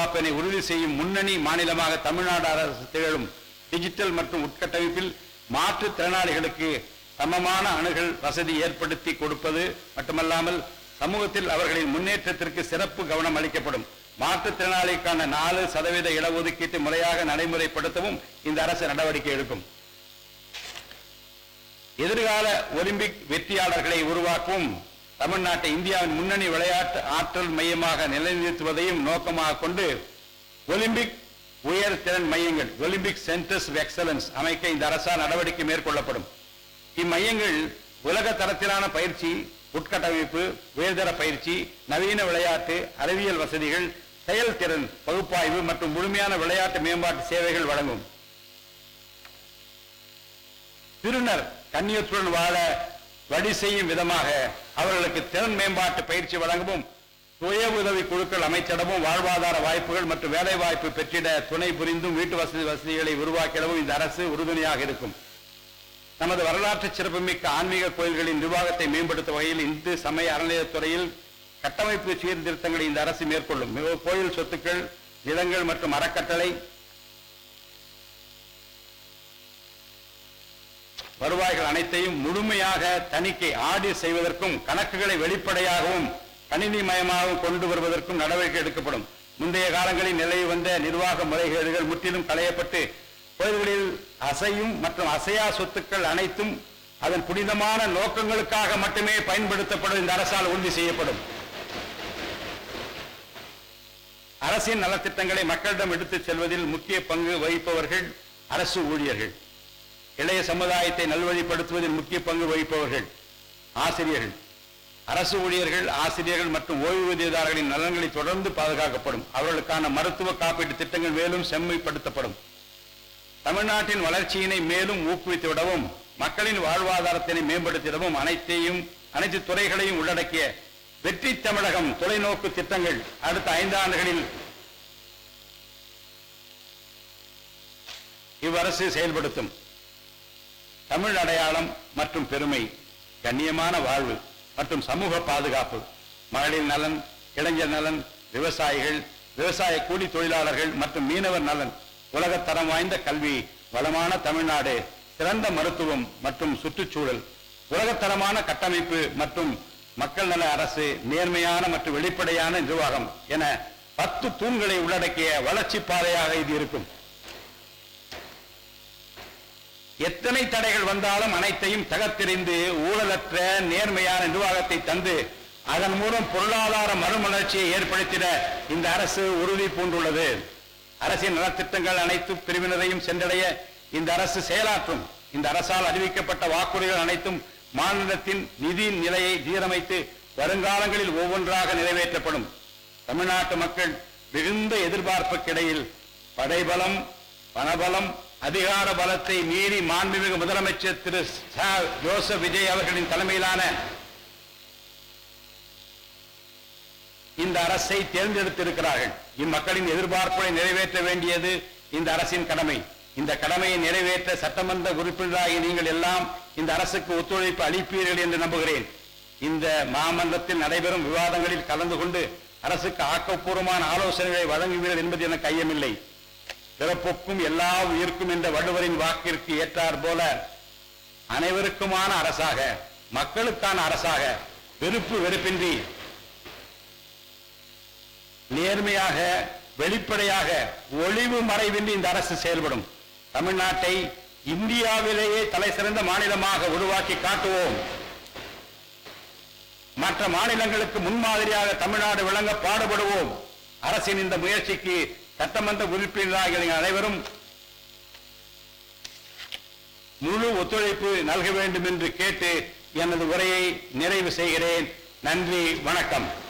பாதுகாப்பினை உறுதி செய்யும் முன்னணி மாநிலமாக தமிழ்நாடு அரசு திகழும் டிஜிட்டல் மற்றும் உட்கட்டமைப்பில் மாற்றுத்திறனாளிகளுக்கு சமமான அணுகல் வசதி ஏற்படுத்தி கொடுப்பது மட்டுமல்லாமல் சமூகத்தில் அவர்களின் முன்னேற்றத்திற்கு சிறப்பு கவனம் அளிக்கப்படும் மாற்றுத்திறனாளிக்கான நாலு சதவீத இடஒதுக்கீட்டு முறையாக நடைமுறைப்படுத்தவும் இந்த அரசு நடவடிக்கை எடுக்கும் எதிர்கால ஒலிம்பிக் வெற்றியாளர்களை உருவாக்கவும் தமிழ்நாட்டை இந்தியாவின் முன்னணி விளையாட்டு ஆற்றல் மையமாக நிலைநிறுத்துவதையும் நோக்கமாக கொண்டு ஒலிம்பிக் உயர் திறன் மையங்கள் ஒலிம்பிக் சென்டர்ஸ் ஆஃப் எக்ஸலன்ஸ் அமைக்க இந்த அரசால் நடவடிக்கை மேற்கொள்ளப்படும் இம்மையங்கள் உலக தரத்திலான பயிற்சி உட்கட்டமைப்பு உயர்தர பயிற்சி நவீன விளையாட்டு அறிவியல் வசதிகள் செயல்திறன் பகுப்பாய்வு மற்றும் முழுமையான விளையாட்டு மேம்பாட்டு சேவைகள் வழங்கும் திருநர் கண்ணியத்துடன் வாழ வழி செய்யும் விதமாக அவர்களுக்கு திறன் மேம்பாட்டு பயிற்சி வழங்கவும் சுய உதவி குழுக்கள் அமைச்சிடவும் வாழ்வாதார வாய்ப்புகள் மற்றும் வேலை வாய்ப்பு பெற்றிட துணை புரிந்தும் வீட்டு வசதி வசதிகளை உருவாக்கிடவும் இந்த அரசு உறுதுணையாக இருக்கும் நமது வரலாற்று சிறப்புமிக்க ஆன்மீக கோயில்களின் நிர்வாகத்தை மேம்படுத்தும் வகையில் இந்து சமய அறநிலையத்துறையில் கட்டமைப்பு சீர்திருத்தங்களை இந்த அரசு மேற்கொள்ளும் மிக கோயில் சொத்துக்கள் நிலங்கள் மற்றும் அறக்கட்டளை வருவாய்கள் அனைத்தையும் முழுமையாக தணிக்கை ஆடிட் செய்வதற்கும் கணக்குகளை வெளிப்படையாகவும் கணினிமயமாகவும் கொண்டு வருவதற்கும் நடவடிக்கை எடுக்கப்படும் முந்தைய காலங்களில் நிலை வந்த நிர்வாக முறைகேடுகள் முற்றிலும் களையப்பட்டு கோயில்களில் அசையும் மற்றும் அசையா சொத்துக்கள் அனைத்தும் அதன் புனிதமான நோக்கங்களுக்காக மட்டுமே பயன்படுத்தப்படும் இந்த அரசால் உறுதி செய்யப்படும் அரசின் நலத்திட்டங்களை மக்களிடம் எடுத்துச் செல்வதில் முக்கிய பங்கு வகிப்பவர்கள் அரசு ஊழியர்கள் இளைய சமுதாயத்தை நல்வழிப்படுத்துவதில் முக்கிய பங்கு வகிப்பவர்கள் ஆசிரியர்கள் அரசு ஊழியர்கள் ஆசிரியர்கள் மற்றும் ஓய்வூதியதாரர்களின் நலன்களை தொடர்ந்து பாதுகாக்கப்படும் அவர்களுக்கான மருத்துவ காப்பீட்டு திட்டங்கள் மேலும் செம்மைப்படுத்தப்படும் தமிழ்நாட்டின் வளர்ச்சியினை மேலும் ஊக்குவித்து விடவும் மக்களின் வாழ்வாதாரத்தினை மேம்படுத்திடவும் அனைத்தையும் அனைத்து துறைகளையும் உள்ளடக்கிய வெற்றி தமிழகம் தொலைநோக்கு திட்டங்கள் அடுத்த ஐந்தாண்டுகளில் இவ்வரசு செயல்படுத்தும் தமிழ் அடையாளம் மற்றும் பெருமை கண்ணியமான வாழ்வு மற்றும் சமூக பாதுகாப்பு மகளிர் நலன் இளைஞர் நலன் விவசாயிகள் விவசாய கூலி தொழிலாளர்கள் மற்றும் மீனவர் நலன் உலகத்தரம் வாய்ந்த கல்வி வளமான தமிழ்நாடு சிறந்த மருத்துவம் மற்றும் சுற்றுச்சூழல் உலகத்தரமான கட்டமைப்பு மற்றும் மக்கள் நல அரசு நேர்மையான மற்றும் வெளிப்படையான நிர்வாகம் என பத்து தூண்களை உள்ளடக்கிய வளர்ச்சி பாதையாக இது இருக்கும் எத்தனை தடைகள் வந்தாலும் அனைத்தையும் தகர்த்தெறிந்து ஊழலற்ற நேர்மையான நிர்வாகத்தை தந்து அதன் மூலம் பொருளாதார மறுமலர்ச்சியை ஏற்படுத்திட இந்த அரசு உறுதி பூண்டுள்ளது அரசின் நலத்திட்டங்கள் அனைத்து பிரிவினரையும் சென்றடைய இந்த அரசு செயலாற்றும் இந்த அரசால் அறிவிக்கப்பட்ட வாக்குறுதிகள் அனைத்தும் மாநிலத்தின் நிதி நிலையை சீரமைத்து வருங்காலங்களில் ஒவ்வொன்றாக நிறைவேற்றப்படும் தமிழ்நாட்டு மக்கள் மிகுந்த எதிர்பார்ப்புக்கிடையில் படைபலம் பணபலம் அதிகார பலத்தை மீறி மாண்புமிகு முதலமைச்சர் திரு ச. ஜோசப் விஜய் அவர்களின் தலைமையிலான இந்த அரசை தேர்ந்தெடுத்திருக்கிறார்கள் இம்மக்களின் எதிர்பார்ப்புகளை நிறைவேற்ற வேண்டியது இந்த அரசின் கடமை இந்த கடமையை நிறைவேற்ற சட்டமன்ற உறுப்பினராகி நீங்கள் எல்லாம் இந்த அரசுக்கு ஒத்துழைப்பு அளிப்பீர்கள் என்று நம்புகிறேன் இந்த மாமன்றத்தில் நடைபெறும் விவாதங்களில் கலந்து கொண்டு அரசுக்கு ஆக்கப்பூர்வமான ஆலோசனைகளை வழங்குவீர்கள் என்பது எனக்கு ஐயமில்லை பிறப்புக்கும் எல்லா உயிர்க்கும் என்ற வள்ளுவரின் வாக்கிற்கு ஏற்றார் போல அனைவருக்குமான அரசாக மக்களுக்கான அரசாக வெறுப்பு வெறுப்பின்றி நேர்மையாக வெளிப்படையாக ஒளிவு மறைவின்றி இந்த அரசு செயல்படும் தமிழ்நாட்டை இந்தியாவிலேயே தலை சிறந்த மாநிலமாக உருவாக்கி காட்டுவோம் மற்ற மாநிலங்களுக்கு முன்மாதிரியாக தமிழ்நாடு விளங்க பாடுபடுவோம் அரசின் இந்த முயற்சிக்கு சட்டமன்ற உறுப்பினராக நீங்கள் அனைவரும் முழு ஒத்துழைப்பு நல்க வேண்டும் என்று கேட்டு எனது உரையை நிறைவு செய்கிறேன் நன்றி வணக்கம்